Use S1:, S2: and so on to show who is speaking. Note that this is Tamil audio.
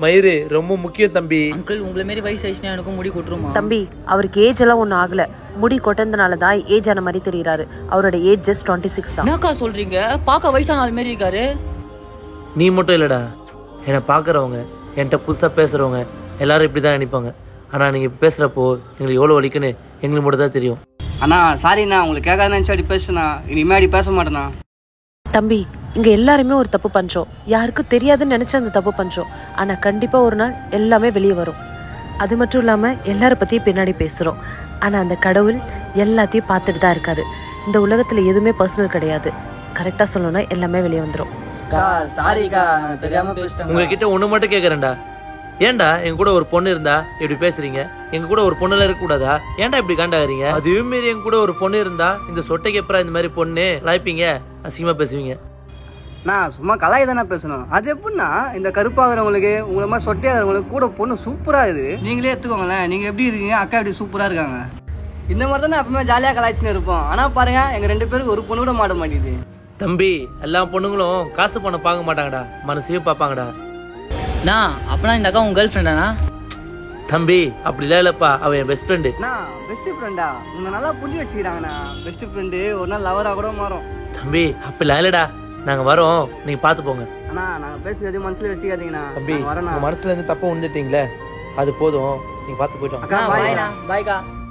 S1: மயிறு ரொம்ப முக்கியம் தம்பி
S2: அங்கிள் உங்களை மாரி வயசு ஆயிடுச்சுன்னா எனக்கும் முடி கொட்டுருமா
S3: தம்பி அவருக்கு ஏஜ் எல்லாம் ஒன்றும் ஆகல முடி கொட்டதுனால தான் ஏஜ் ஆன மாதிரி தெரியுறாரு அவரோட ஏஜ் ஜஸ்ட் டுவெண்ட்டி சிக்ஸ் தான்
S2: என்னக்கா சொல்றீங்க பார்க்க வயசான ஆள் மாரி இருக்காரு
S1: நீ மட்டும் இல்லடா என்னை பார்க்குறவங்க என்கிட்ட புதுசாக பேசுகிறவங்க எல்லாரும் இப்படி தான் நினைப்பாங்க ஆனால் நீங்கள் பேசுகிறப்போ எங்களுக்கு எவ்வளோ வலிக்குன்னு எங்களுக்கு மட்டும் தான் தெரியும்
S4: அண்ணா சாரிண்ணா உங்களுக்கு கேட்காத நினச்சி அப்படி பேசுண்ணா இனிமே அப்படி பேச மாட்டேண்ணா
S3: தம்பி இங்க எல்லாருமே ஒரு தப்பு பண்றோம் யாருக்கும் தெரியாதுன்னு நினைச்சு அந்த தப்பு பண்றோம் ஆனா கண்டிப்பா ஒரு நாள் எல்லாமே வெளியே வரும் அது மட்டும் இல்லாம எல்லார பத்தியும் பின்னாடி பேசுறோம் ஆனா அந்த கடவுள் எல்லாத்தையும் பார்த்துட்டு தான் இருக்காரு இந்த உலகத்துல எதுவுமே பர்சனல் கிடையாது கரெக்டா சொல்லணும்னா எல்லாமே வெளியே வந்துரும்
S4: அக்கா சாரிக்கா நான் தெரியாம பேசிட்டேன்
S1: உங்ககிட்ட ஒன்று மட்டும் கேட்குறேன்டா ஏன்டா எங்க கூட ஒரு பொண்ணு இருந்தா இப்படி பேசுறீங்க எங்க கூட ஒரு பொண்ணுல இருக்க கூடாதா ஏன்டா இப்படி காண்டாகிறீங்க அதுவே மீறி எங்க கூட ஒரு பொண்ணு இருந்தா இந்த சொட்டைக்கு எப்பறம் இந்த மாதிரி பொண்ணு லாய்ப்பீங்க அசிங்கமா பேசுவீங்க
S4: நான் சும்மா கலாய் தானே பேசணும் அது எப்படின்னா இந்த கருப்பாகிறவங்களுக்கு உங்களை மாதிரி சொட்டையாகிறவங்களுக்கு கூட பொண்ணு சூப்பரா இது நீங்களே எடுத்துக்கோங்களேன் நீங்க எப்படி இருக்கீங்க அக்கா எப்படி சூப்பரா இருக்காங்க இந்த மாதிரி தானே எப்பவுமே ஜாலியா கலாய்ச்சின்னு இருப்போம் ஆனா பாருங்க எங்க ரெண்டு பேருக்கு ஒரு பொண்ணு கூட மாட்ட மாட்டேங்குது
S1: தம்பி எல்லா பொண்ணுங்களும் காசு பணம் பார்க்க மாட்டாங்கடா மனசையும் பார்ப்பாங்கடா
S2: நான் அப்பனா இந்த அக்கா உங்க கேர்ள் ஃப்ரெண்டானா
S1: தம்பி அப்படிலாம் இல்லப்பா அவன் என் பெஸ்ட் ஃப்ரெண்டு
S4: நான் பெஸ்ட் ஃப்ரெண்டா உன்னை நல்லா புரிஞ்சு வச்சுக்கிறாங்கண்ணா பெஸ்ட் ஃப்ரெண்டு ஒரு நாள் லவரா கூட மாறும்
S1: தம்பி அப்படிலாம் இல்லடா நாங்க வரோம் நீங்க பார்த்து போங்க
S4: அண்ணா நாங்க பேசுறது எதுவும் மனசுல வச்சுக்காதீங்கண்ணா
S1: தம்பி
S4: நாங்க வரோண்ணா
S1: உங்க மனசுல இருந்து தப்பு வந்துட்டீங்களே அது போதும் நீங்க பார்த்து போயிட்டோம்
S4: அக்கா பாய்ண்ணா
S2: பாய்க்கா